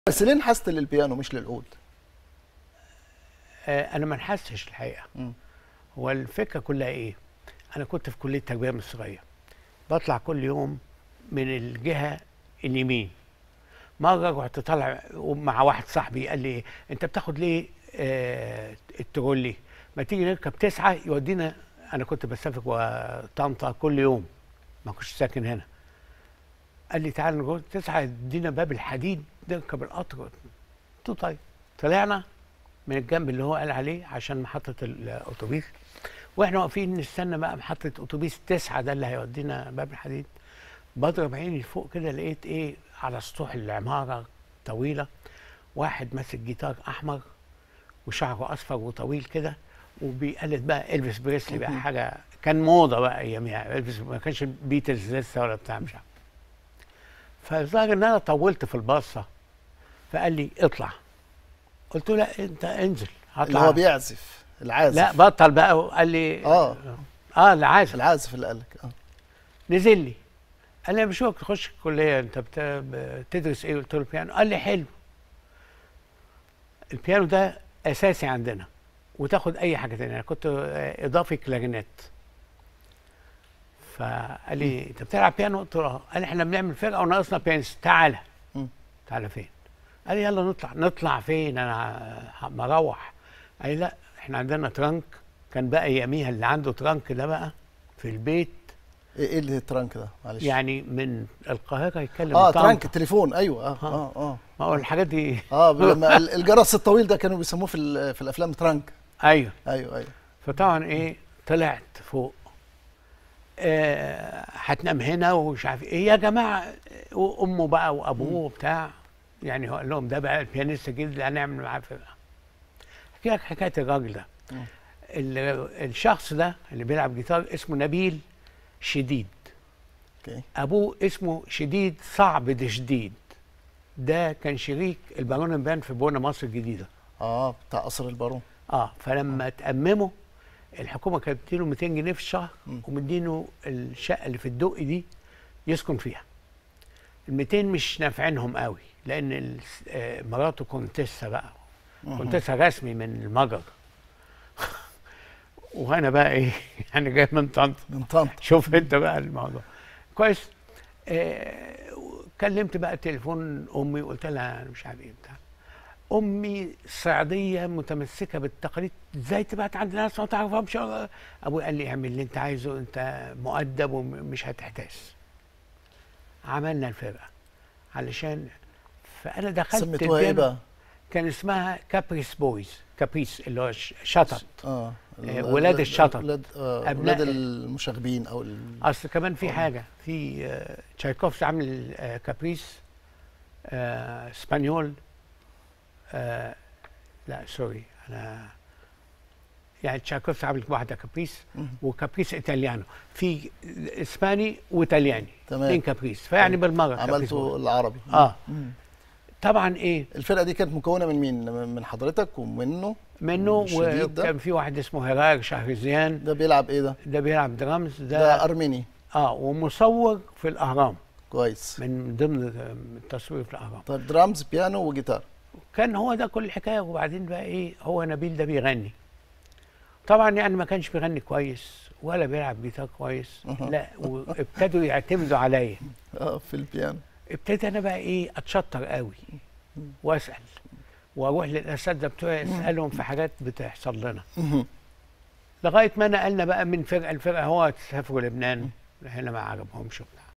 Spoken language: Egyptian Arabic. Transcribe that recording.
بس ليه انحست للبيانو مش للعود؟ آه، انا ما انحستش الحقيقه مم. هو الفكره كلها ايه انا كنت في كليه تربيه مصريه بطلع كل يوم من الجهه اليمين مره رحت طالع مع واحد صاحبي قال لي انت بتاخد ليه آه الترولي ما تيجي نركب تسعه يودينا انا كنت بسافر وطنطا كل يوم ما كنتش ساكن هنا قال لي تعال نروح تسعه يدينا باب الحديد نركب القطر قلت له طيب طلعنا من الجنب اللي هو قال عليه عشان محطة الأتوبيس واحنا واقفين نستنى بقى محطة أتوبيس تسعة ده اللي هيودينا باب الحديد بضرب عيني فوق كده لقيت إيه على سطوح العمارة طويلة واحد ماسك جيتار أحمر وشعره أصفر وطويل كده وبيقلد بقى إلفيس بريسلي بقى حاجة كان موضة بقى أياميها إلفيس ما كانش بيتلز لسه ولا بتاع مش عارف فالظاهر إن أنا طولت في الباصة فقال لي اطلع قلت له لا انت انزل اللي هطلع هو بيعزف العازف لا بطل بقى وقال لي اه اه اللي عايز العازف اللي قال لك اه نزل لي قال لي انا بشوفك تخش الكليه انت بت- بتدرس ايه قلت له بيانو قال لي حلو البيانو ده اساسي عندنا وتاخد اي حاجه تانية انا كنت آه، اضافي كلارينيت فقال لي انت بتلعب بيانو قلت له اه قال لي احنا بنعمل فرقه وناقصنا بيانست تعالى مم. تعالى فين قال لي يلا نطلع نطلع فين انا ه- مروح قال لي لا احنا عندنا ترانك كان بقى اياميها اللي عنده ترانك ده بقى في البيت ايه إيه اللي الترانك ده معلش يعني من القاهره يتكلم اه طنطا. ترانك التليفون ايوه اه آه. اه اه ما هو الحاجات دي اه لما ال- الجرس الطويل ده كانوا بيسموه في ال- في الافلام ترانك ايوه ايوه ايوه فطبعا ايه طلعت فوق آه، هتنام هنا ومش عارف ايه يا جماعه وامه بقى وابوه وبتاع يعني هو قال لهم ده بقى البيانيست الجديد اللي هنعمل معاه فرقه احكي لك حكايه الراجل ده مم. ال- الشخص ده اللي بيلعب جيتار اسمه نبيل شديد اوكي ابوه اسمه شديد صعب ده شديد ده كان شريك البارون بان في بونا مصر الجديده اه بتاع قصر البارون اه فلما تأممه الحكومه كانت بتديله 200 جنيه في الشهر مم. ومدينه الشقه اللي في الدق دي يسكن فيها ال 200 مش نافعينهم قوي لان ال- آه، مراته كونتيسا بقى مهم. كونتيسا رسمي من المجر وانا بقى ايه يعني جاي من طنطا من طنطا شوف انت بقى الموضوع كويس آه كلمت بقى تليفون امي وقلت لها انا مش عارف ايه بتاع امي صعيديه متمسكه بالتقاليد ازاي تبعت عند ناس ما تعرفهمش ابوي قال لي اعمل اللي انت عايزه انت مؤدب ومش هتحتاس عملنا الفرقه علشان فانا دخلت سميتوها ايه البيانو. بقى؟ كان اسمها كابريس بويز كابريس اللي هو ش- شطط اه ال- ولاد ال- الشطر. ولاد آه أبناء ولاد ال- المشاغبين او ال... اصل كمان في آه. حاجه في آه، تشايكوفسكي عامل آه، كابريس آه، اسبانيول آه، لا سوري انا يعني تشايكوفسكي عامل واحده كابريس مهم. وكابريس ايطاليانو في اسباني وايطالياني تمام. اثنين كابريس فيعني طيب. بالمره كابريس عملته واحد. العربي اه مم. طبعا ايه الفرقه دي كانت مكونه من مين؟ من حضرتك ومنه منه الشديد ده؟ وكان في واحد اسمه هرار شهرزيان ده بيلعب ايه ده؟ ده بيلعب درامز ده, ده, ارميني اه ومصور في الاهرام كويس من ضمن التصوير في الاهرام طيب درامز بيانو وجيتار كان هو ده كل الحكايه وبعدين بقى ايه هو نبيل ده بيغني طبعا يعني ما كانش بيغني كويس ولا بيلعب جيتار كويس أها. لا وابتدوا يعتمدوا عليا اه في البيانو ابتديت انا بقى ايه اتشطر قوي واسال واروح للاساتذه بتوعي اسالهم في حاجات بتحصل لنا مهم. لغايه ما نقلنا بقى من فرقه لفرقه هو تسافروا لبنان هنا ما عجبهمش وبتاع